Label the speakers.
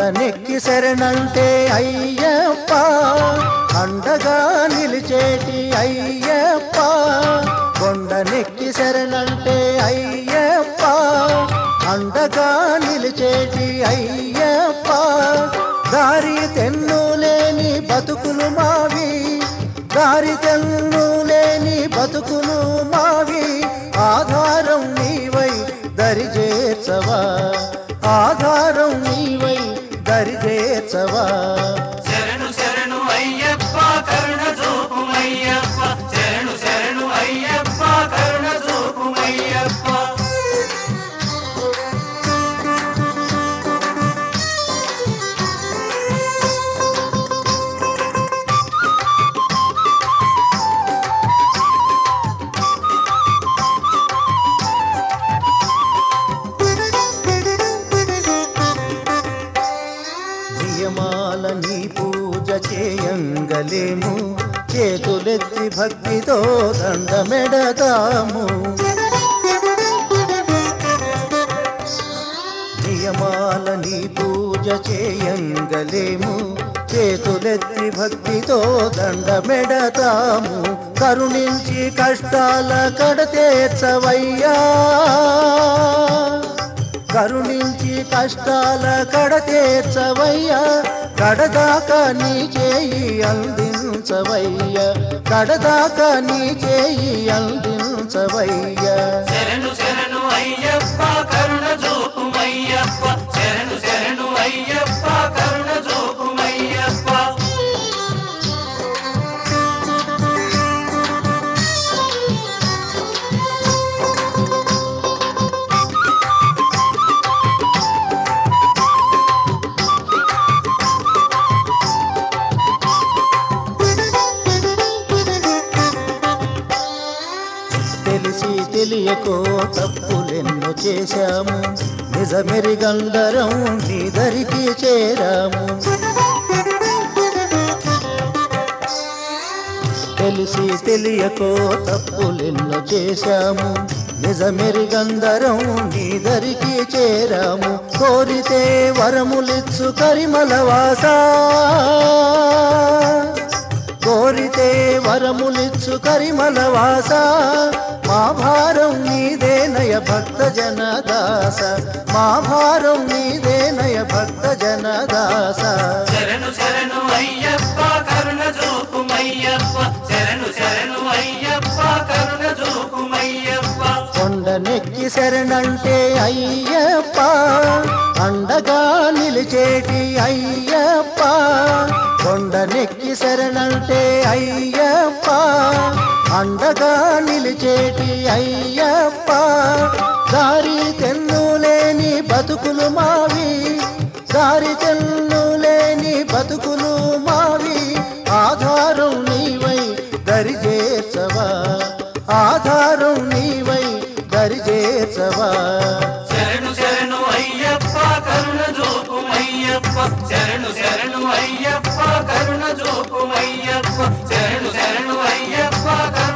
Speaker 1: నెక్కి శరణంటే అయ్యప్ప అండగా నిలిచేటి అయ్యప్ప కొండ నెక్కి శరణంటే అయ్యప్ప అండగా నిలిచేటి అయ్యప్ప దారి తెన్ను లేని బతుకులు మావి దారి తెన్ను లేని బతుకులు మావి ఆధారం నీవై దరిచేర్చవా ఆధారం నీవై దరిచేర్చవా
Speaker 2: శరణు శరణు అయ్యప్ప కరుణ చూపుమయ్యప్ప శరణు శరణు అయ్యప్ప కరుణ చూపుమయ్యప్ప
Speaker 1: నియమాల నీ పూజ చేయంగలేము చేతులెత్తి భక్తితో దండమెడతాము నియమాల నీ పూజ చేయంగలేము చేతులెత్తి భక్తితో దండమెడతాము కరుణించి కష్టాల కడతేర్చవయ్యా కరుణించి కష్టాల కడతేర్చవయ్యా కడదాకా నీ చేయి అందించవయ్యా కడదాకా నీ చేయి అందించవయ్యా
Speaker 2: శరణు శరణు అయ్యప్ప కరుణ చూపుమయ్యప్ప శరణు శరణు అయ్యప్ప కరుణ చూపుమయ్యప్ప
Speaker 1: తెలిసి తెలియకో తప్పులెన్నో చేశాము నిజమెరిగందరం నీ దరికి చేరాము తెలిసి తెలియకో తప్పులెన్నో చేశాము నిజమెరిగందరం నీ దరికి చేరాము కోరితే వరములిచ్చు కరిమలవాసా కోరితే వరములిచ్చు కరిమలవాస మా భారం నీదేనయ భక్త జనదాస మా భారం నీదేనయ భక్త జనదాస
Speaker 2: శరణు శరణు అయ్యప్ప కరుణ చూపుమయ్యప్ప శరణు శరణు అయ్యప్ప కరుణ చూపుమయ్యప్ప
Speaker 1: కొండ నెక్కి శరణంటే అయ్యప్ప అండగా నిలిచేటి అయ్యప్ప కొండ నెక్కి శరణంటే అయ్యప్ప అండగా నిలిచేటి అయ్యప్ప దారి తెన్ను లేని బతుకులు మావి దారి తెన్ను లేని బతుకులు మావి ఆధారం నీవై దరిచేర్చవా ఆధారం నీవై దరిచేర్చవా
Speaker 2: శరణు శరణు అయ్యప్ప కరుణ చూపుమయ్యప్ప శరణు శరణు అయ్యప్ప కరుణ చూపుమయ్యప్ప శరణు శరణు అయ్యప్ప కరుణ